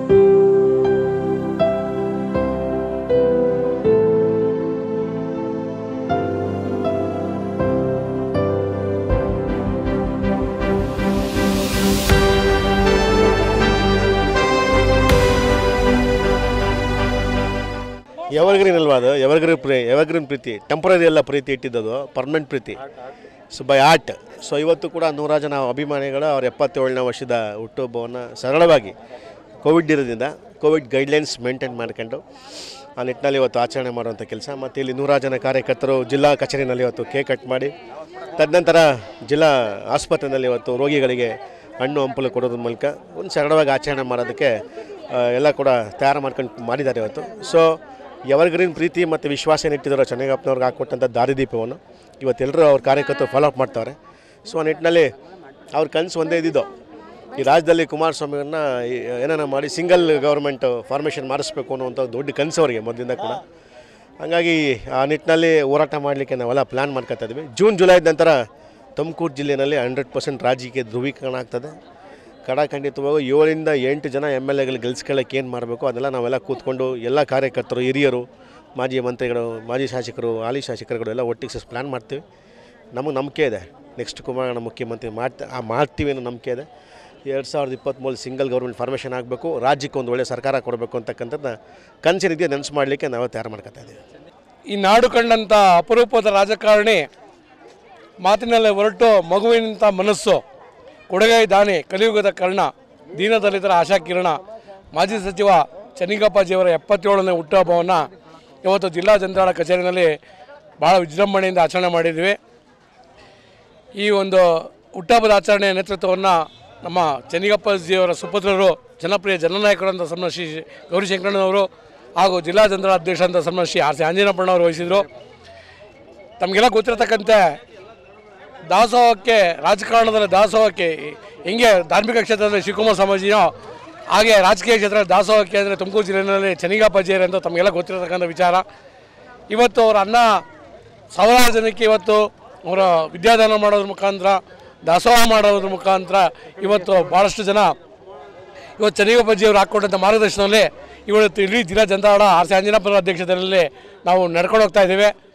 evergreen ಅಲ್ವಾ ಅದು evergreen ಪ್ರೀ ಎವರ್ಗ್ರೀನ್ ಪ್ರೀತಿ ಟೆಂಪ್ರರಿ ಎಲ್ಲ ಪ್ರೀತಿ ಇಟ್ಟಿದ್ದದು ಪರ್ಮನೆಂಟ್ ಪ್ರೀತಿ ಸೊ ಬೈ ಆರ್ಟ್ ಸೊ ಇವತ್ತು ಕೂಡ ನೂರಾರು ಜನ ಅಭಿಮಾನಿಗಳು ಅವ್ರ ಎಪ್ಪತ್ತೇಳನೇ ವರ್ಷದ ಹುಟ್ಟುಹಬ್ಬವನ್ನು ಸರಳವಾಗಿ ಕೋವಿಡ್ ಇರೋದ್ರಿಂದ ಕೋವಿಡ್ ಗೈಡ್ಲೈನ್ಸ್ ಮೇಂಟೈನ್ ಮಾಡ್ಕೊಂಡು ಆ ನಿಟ್ಟಿನಲ್ಲಿ ಇವತ್ತು ಆಚರಣೆ ಮಾಡುವಂಥ ಕೆಲಸ ಮತ್ತು ಇಲ್ಲಿ ನೂರಾರು ಜನ ಕಾರ್ಯಕರ್ತರು ಜಿಲ್ಲಾ ಕಚೇರಿನಲ್ಲಿ ಇವತ್ತು ಕೇಕ್ ಕಟ್ ಮಾಡಿ ತದನಂತರ ಜಿಲ್ಲಾ ಆಸ್ಪತ್ರೆಯಲ್ಲಿ ಇವತ್ತು ರೋಗಿಗಳಿಗೆ ಹಣ್ಣು ಹಂಪಲು ಕೊಡೋದ್ರ ಮೂಲಕ ಒಂದು ಸರಳವಾಗಿ ಆಚರಣೆ ಮಾಡೋದಕ್ಕೆ ಆ, ಎಲ್ಲ ಕೂಡ ತಯಾರು ಮಾಡ್ಕೊಂಡು ಮಾಡಿದ್ದಾರೆ ಇವತ್ತು ಸೊ ಎವರ್ಗ್ರೀನ್ ಪ್ರೀತಿ ಮತ್ತು ವಿಶ್ವಾಸ ಏನಿಟ್ಟಿದ್ದಾರೋ ಚೆನ್ನಗಪ್ಪನವ್ರಿಗೆ ಹಾಕ್ಕೊಟ್ಟಂಥ ದಾರಿದೀಪವನ್ನು ಇವತ್ತೆಲ್ಲರೂ ಅವ್ರ ಕಾರ್ಯಕರ್ತರು ಫಾಲೋ ಅಪ್ ಮಾಡ್ತಾರೆ ಸೊ ಆ ನಿಟ್ಟಿನಲ್ಲಿ ಅವ್ರ ಕನಸು ಒಂದೇ ಇದ್ದಿದ್ದು ಈ ರಾಜ್ಯದಲ್ಲಿ ಕುಮಾರಸ್ವಾಮಿಯವ್ರನ್ನ ಏನಾರ ಮಾಡಿ ಸಿಂಗಲ್ ಗೌರ್ಮೆಂಟ್ ಫಾರ್ಮೇಷನ್ ಮಾಡಿಸ್ಬೇಕು ಅನ್ನುವಂಥ ದೊಡ್ಡ ಕನಸು ಅವರಿಗೆ ಮೊದಲಿಂದ ಕೂಡ ಹಾಗಾಗಿ ಆ ನಿಟ್ಟಿನಲ್ಲಿ ಹೋರಾಟ ಮಾಡಲಿಕ್ಕೆ ನಾವೆಲ್ಲ ಪ್ಲ್ಯಾನ್ ಮಾಡ್ಕೊತಾ ಇದ್ವಿ ಜೂನ್ ಜುಲೈ ನಂತರ ತುಮಕೂರು ಜಿಲ್ಲೆಯಲ್ಲಿ ಹಂಡ್ರೆಡ್ ಪರ್ಸೆಂಟ್ ರಾಜಕೀಯ ಧ್ರುವೀಕರಣ ಆಗ್ತದೆ ಕಡಾಖಂಡಿತವಾಗಿ ಏಳರಿಂದ ಎಂಟು ಜನ ಎಮ್ ಎಲ್ ಎಗಳು ಗೆಲ್ಸ್ಕೊಳ್ಳೋಕೆ ಏನು ಮಾಡಬೇಕು ಅದೆಲ್ಲ ನಾವೆಲ್ಲ ಕೂತ್ಕೊಂಡು ಎಲ್ಲ ಕಾರ್ಯಕರ್ತರು ಹಿರಿಯರು ಮಾಜಿ ಮಂತ್ರಿಗಳು ಮಾಜಿ ಶಾಸಕರು ಹಾಲಿ ಶಾಸಕರುಗಳು ಎಲ್ಲ ಒಟ್ಟಿಗೆ ಸೇರಿಸಿ ಪ್ಲ್ಯಾನ್ ಮಾಡ್ತೀವಿ ನಮಗೆ ನಂಬಿಕೆ ಇದೆ ನೆಕ್ಸ್ಟ್ ಕುಮಾರಣ್ಣ ಮುಖ್ಯಮಂತ್ರಿ ಮಾಡ್ತಾ ಆ ಮಾಡ್ತೀವಿ ಅನ್ನೋ ನಂಬಿಕೆ ಇದೆ ಎರಡು ಸಾವಿರದ ಇಪ್ಪತ್ತ್ಮೂರು ಸಿಂಗಲ್ ಗೌರ್ಮೆಂಟ್ ಫಾರ್ಮೇಷನ್ ಆಗಬೇಕು ರಾಜ್ಯಕ್ಕೆ ಒಂದು ಒಳ್ಳೆಯ ಸರ್ಕಾರ ಕೊಡಬೇಕು ಅಂತಕ್ಕಂಥದ್ದು ಕನಸಿನಿದೆಯಾ ನೆನಸು ಮಾಡಲಿಕ್ಕೆ ನಾವು ತಯಾರು ಮಾಡ್ಕೊತಾ ಇದ್ದೀವಿ ಈ ನಾಡು ಕಂಡಂಥ ಅಪರೂಪದ ರಾಜಕಾರಣಿ ಮಾತಿನಲ್ಲಿ ಹೊರಟು ಮಗುವಿನಂಥ ಮನಸ್ಸು ಕೊಡಗೈ ದಾನಿ ಕಲಿಯುಗದ ಕರ್ಣ ದೀನದಲಿತರ ಆಶಾಕಿರಣ ಮಾಜಿ ಸಚಿವ ಚೆನ್ನಿಗಪ್ಪಾಜಿಯವರ ಎಪ್ಪತ್ತೇಳನೇ ಹುಟ್ಟುಹಬ್ಬವನ್ನು ಇವತ್ತು ಜಿಲ್ಲಾ ಜನತಾಳ ಕಚೇರಿನಲ್ಲಿ ಭಾಳ ವಿಜೃಂಭಣೆಯಿಂದ ಆಚರಣೆ ಮಾಡಿದ್ವಿ ಈ ಒಂದು ಹುಟ್ಟುಹಬ್ಬದ ಆಚರಣೆಯ ನೇತೃತ್ವವನ್ನು ನಮ್ಮ ಚೆನ್ನಿಗಪ್ಪಾಜಿಯವರ ಸುಪುತ್ರರು ಜನಪ್ರಿಯ ಜನನಾಯಕರಂತ ಸನ್ಮಾನ ಶ್ರೀ ಗೌರಿಶಂಕರಣ್ಣನವರು ಹಾಗೂ ಜಿಲ್ಲಾ ಜನರಲ್ ಅಧ್ಯಕ್ಷ ಅಂತ ಸನ್ಮಾನ ಶ್ರೀ ಆರ್ ಸಿ ಆಂಜನಪ್ಪಣ್ಣವರು ವಹಿಸಿದರು ತಮಗೆಲ್ಲ ಗೊತ್ತಿರತಕ್ಕಂತೆ ದಾಸೋಹಕ್ಕೆ ರಾಜಕಾರಣದಲ್ಲಿ ದಾಸೋಹಕ್ಕೆ ಹೆಂಗೆ ಧಾರ್ಮಿಕ ಕ್ಷೇತ್ರದಲ್ಲಿ ಶಿವಕುಮಾರ ಸ್ವಾಮೀಜಿನೋ ಹಾಗೆ ರಾಜಕೀಯ ಕ್ಷೇತ್ರದಲ್ಲಿ ದಾಸೋಹಕ್ಕೆ ಅಂದರೆ ತುಮಕೂರು ಜಿಲ್ಲೆಯಲ್ಲಿ ಚೆನ್ನಿಗಪ್ಪಾಜಿಯರು ಅಂತ ತಮಗೆಲ್ಲ ಗೊತ್ತಿರತಕ್ಕಂಥ ವಿಚಾರ ಇವತ್ತು ಅವರ ಅನ್ನ ಸಾವಿರಾರು ಜನಕ್ಕೆ ಇವತ್ತು ಅವರ ವಿದ್ಯಾದಾನ ಮಾಡೋದ್ರ ಮುಖಾಂತರ ದಾಸೋಹ ಮಾಡೋದ್ರ ಮುಖಾಂತರ ಇವತ್ತು ಭಾಳಷ್ಟು ಜನ ಇವತ್ತು ಚೆನ್ನಿಗಪ್ಪಜಿಯವರು ಹಾಕ್ಕೊಟ್ಟಂಥ ಮಾರ್ಗದರ್ಶನದಲ್ಲಿ ಇವತ್ತು ಇಡೀ ಜಿಲ್ಲಾ ಜನತಾದಳ ಆರ್ ಸಿ ಆಂಜನಪ್ಪನ ಅಧ್ಯಕ್ಷತೆಯಲ್ಲಿ ನಾವು ನಡ್ಕೊಂಡು ಹೋಗ್ತಾ ಇದ್ದೇವೆ